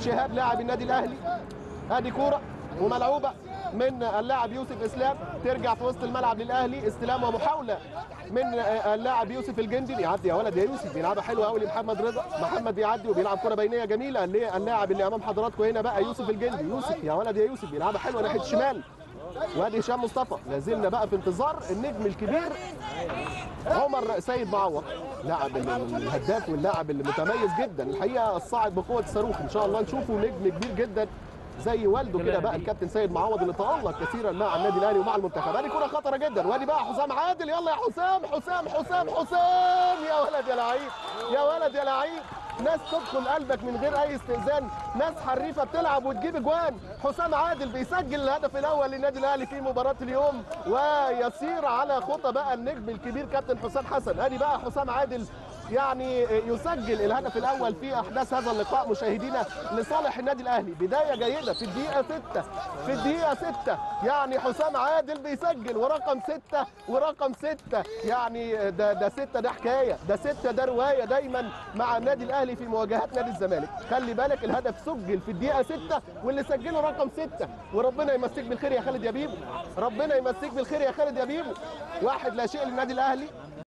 شهاب لاعب النادي الاهلي ادي كوره وملعوبه من اللاعب يوسف اسلام ترجع في وسط الملعب للاهلي استلام ومحاوله من اللاعب يوسف الجندي بيعدي يا ولد يا يوسف بيلعبها حلوه قوي لمحمد رضا محمد بيعدي وبيلعب كره بينيه جميله للاعب اللي امام حضراتكم هنا بقى يوسف الجندي يوسف يا ولد يا يوسف بيلعبها حلوه ناحيه الشمال وادي هشام مصطفى لازلنا بقى في انتظار النجم الكبير عمر سيد معوض لاعب الهداف واللاعب المتميز جدا الحقيقه الصاعد بقوه الصاروخ ان شاء الله نشوفه نجم كبير جدا زي والده كده بقى الكابتن سيد معوض اللي تالق كثيرا مع النادي الاهلي ومع المنتخب ادي كره خطره جدا وادي بقى حسام عادل يلا يا حسام حسام حسام حسام يا ولد يا لعيب يا ولد يا لعيب ناس تدخل قلبك من غير اي استئذان ناس حريفه بتلعب وتجيب اجوان حسام عادل بيسجل الهدف الاول للنادي الاهلي في مباراه اليوم ويسير على خطى بقى النجم الكبير كابتن حسام حسن ادي بقى حسام عادل يعني يسجل الهدف الاول في احداث هذا اللقاء مشاهدينا لصالح النادي الاهلي بدايه جيده في الدقيقه 6 في الدقيقه 6 يعني حسام عادل بيسجل ورقم 6 ورقم 6 يعني ده ده 6 ده حكايه ده 6 ده روايه دايما مع النادي الاهلي في مواجهات نادي الزمالك خلي بالك الهدف سجل في الدقيقه 6 واللي سجله رقم 6 وربنا يمسيك بالخير يا خالد يا بيبو ربنا يمسيك بالخير يا خالد يا بيبو واحد لا شيء للنادي الاهلي